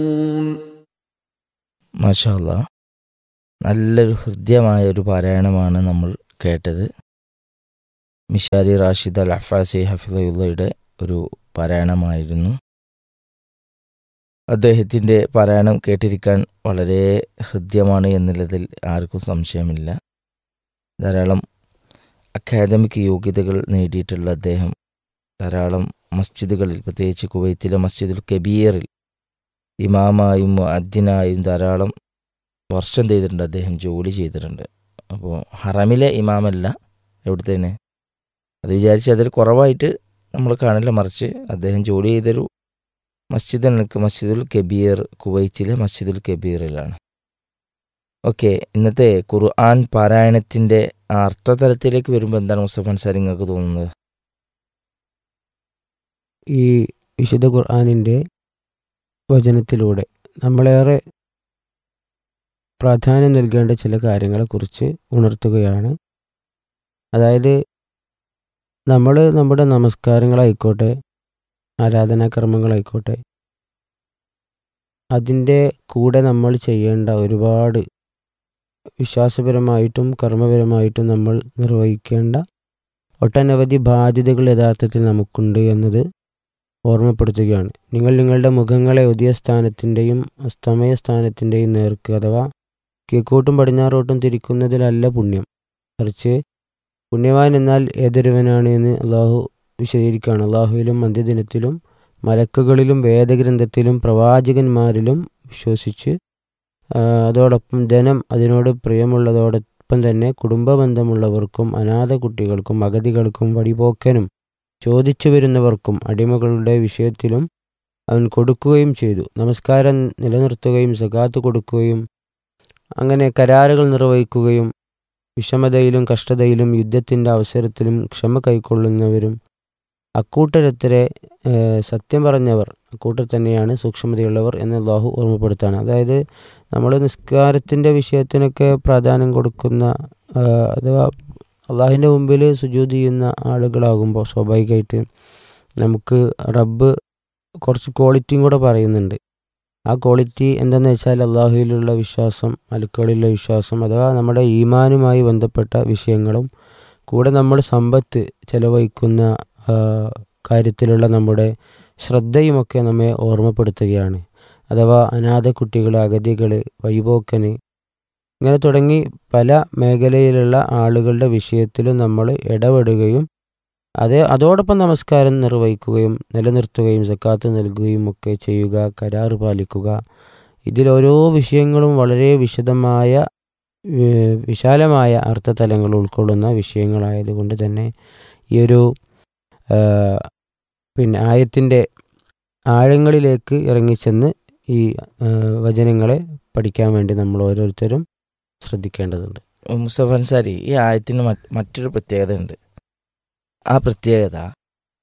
മാഷാല്ല നല്ലൊരു ഹൃദ്യമായ ഒരു പാരായണമാണ് നമ്മൾ കേട്ടത് മിഷാരി റാഷിദ് അൽ അഫാസി ഹഫിദുള്ളയുടെ ഒരു പാരായണമായിരുന്നു അദ്ദേഹത്തിൻ്റെ പാരായണം കേട്ടിരിക്കാൻ വളരെ ഹൃദ്യമാണ് എന്നുള്ളതിൽ ആർക്കും സംശയമില്ല ധാരാളം അക്കാദമിക് യോഗ്യതകൾ നേടിയിട്ടുള്ള അദ്ദേഹം ധാരാളം മസ്ജിദുകളിൽ പ്രത്യേകിച്ച് കുവൈത്തിലെ മസ്ജിദുൽ കബീറിൽ ഇമാമായും അദ്ദിനായും ധാരാളം വർഷം ചെയ്തിട്ടുണ്ട് അദ്ദേഹം ജോലി ചെയ്തിട്ടുണ്ട് അപ്പോൾ ഹറമിലെ ഇമാമല്ല എവിടുത്തേനെ അത് വിചാരിച്ച് അതിൽ കുറവായിട്ട് നമ്മൾ കാണില്ല മറിച്ച് അദ്ദേഹം ജോലി ചെയ്തൊരു മസ്ജിദ് എനിക്ക് മസ്ജിദുൽ കബീർ കുവൈത്തിലെ മസ്ജിദുൽ കബീറിലാണ് ഓക്കെ ഇന്നത്തെ ഖുർആൻ പാരായണത്തിൻ്റെ ആ അർത്ഥതലത്തിലേക്ക് വരുമ്പോൾ എന്താണ് മുസ്തഫൻ സാർ നിങ്ങൾക്ക് തോന്നുന്നത് ഈ വിശുദ്ധ ഖുർആാനിൻ്റെ വചനത്തിലൂടെ നമ്മളേറെ പ്രാധാന്യം നൽകേണ്ട ചില കാര്യങ്ങളെക്കുറിച്ച് ഉണർത്തുകയാണ് അതായത് നമ്മൾ നമ്മുടെ നമസ്കാരങ്ങളായിക്കോട്ടെ ആരാധനാക്രമങ്ങളായിക്കോട്ടെ അതിൻ്റെ കൂടെ നമ്മൾ ചെയ്യേണ്ട ഒരുപാട് വിശ്വാസപരമായിട്ടും കർമ്മപരമായിട്ടും നമ്മൾ നിർവഹിക്കേണ്ട ഒട്ടനവധി ബാധ്യതകൾ യഥാർത്ഥത്തിൽ നമുക്കുണ്ട് എന്നത് ഓർമ്മപ്പെടുത്തുകയാണ് നിങ്ങൾ നിങ്ങളുടെ മുഖങ്ങളെ ഉദയസ്ഥാനത്തിൻ്റെയും അസ്തമയ സ്ഥാനത്തിൻ്റെയും നേർക്ക് അഥവാ കിഴക്കോട്ടും പടിഞ്ഞാറോട്ടും തിരിക്കുന്നതിലല്ല പുണ്യം മറിച്ച് പുണ്യവാൻ എന്നാൽ ഏതൊരുവനാണ് എന്ന് അള്ളാഹു വിശദീകരിക്കുകയാണ് അള്ളാഹുവിലും അന്ത്യദിനത്തിലും മലക്കുകളിലും വേദഗ്രന്ഥത്തിലും പ്രവാചകന്മാരിലും വിശ്വസിച്ച് അതോടൊപ്പം ധനം അതിനോട് പ്രിയമുള്ളതോടൊപ്പം തന്നെ കുടുംബ ബന്ധമുള്ളവർക്കും അനാഥ കുട്ടികൾക്കും അഗതികൾക്കും വഴിപോക്കനും ചോദിച്ചു വരുന്നവർക്കും അടിമകളുടെ വിഷയത്തിലും അവൻ കൊടുക്കുകയും ചെയ്തു നമസ്കാരം നിലനിർത്തുകയും സകാത്ത് കൊടുക്കുകയും അങ്ങനെ കരാറുകൾ നിർവഹിക്കുകയും വിഷമതയിലും കഷ്ടതയിലും യുദ്ധത്തിൻ്റെ അവസരത്തിലും ക്ഷമ കൈക്കൊള്ളുന്നവരും അക്കൂട്ടരത്തിലെ സത്യം പറഞ്ഞവർ അക്കൂട്ടർ തന്നെയാണ് സൂക്ഷ്മതയുള്ളവർ എന്ന് അള്ളാഹു ഓർമ്മപ്പെടുത്താണ് അതായത് നമ്മൾ നിസ്കാരത്തിൻ്റെ വിഷയത്തിനൊക്കെ പ്രാധാന്യം കൊടുക്കുന്ന അഥവാ അള്ളാഹിൻ്റെ മുമ്പിൽ സുജൂത് ചെയ്യുന്ന ആളുകളാകുമ്പോൾ സ്വാഭാവികമായിട്ട് നമുക്ക് റബ്ബ് കുറച്ച് ക്വാളിറ്റിയും കൂടെ പറയുന്നുണ്ട് ആ ക്വാളിറ്റി എന്തെന്ന് വെച്ചാൽ അള്ളാഹുവിലുള്ള വിശ്വാസം മലക്കുകളിലുള്ള വിശ്വാസം അഥവാ നമ്മുടെ ഈമാനുമായി ബന്ധപ്പെട്ട വിഷയങ്ങളും കൂടെ നമ്മൾ സമ്പത്ത് ചെലവഴിക്കുന്ന കാര്യത്തിലുള്ള നമ്മുടെ ശ്രദ്ധയുമൊക്കെ നമ്മെ ഓർമ്മപ്പെടുത്തുകയാണ് അഥവാ അനാഥ കുട്ടികൾ അഗതികൾ വഴിപോക്കന് ഇങ്ങനെ തുടങ്ങി പല മേഖലയിലുള്ള ആളുകളുടെ വിഷയത്തിലും നമ്മൾ ഇടപെടുകയും അതേ അതോടൊപ്പം നമസ്കാരം നിർവഹിക്കുകയും നിലനിർത്തുകയും സക്കാത്ത് നൽകുകയും ഒക്കെ ചെയ്യുക കരാറ് പാലിക്കുക ഇതിൽ ഓരോ വിഷയങ്ങളും വളരെ വിശദമായ വിശാലമായ അർത്ഥതലങ്ങൾ ഉൾക്കൊള്ളുന്ന വിഷയങ്ങളായതുകൊണ്ട് തന്നെ ഈ ഒരു പിന്നെ ആയത്തിൻ്റെ ആഴങ്ങളിലേക്ക് ഇറങ്ങിച്ചെന്ന് ഈ വചനങ്ങളെ പഠിക്കാൻ വേണ്ടി നമ്മൾ ഓരോരുത്തരും ശ്രദ്ധിക്കേണ്ടതുണ്ട് മുസ്തഫൻ സാരി ഈ ആയത്തിന് മറ്റൊരു പ്രത്യേകത ഉണ്ട് ആ പ്രത്യേകത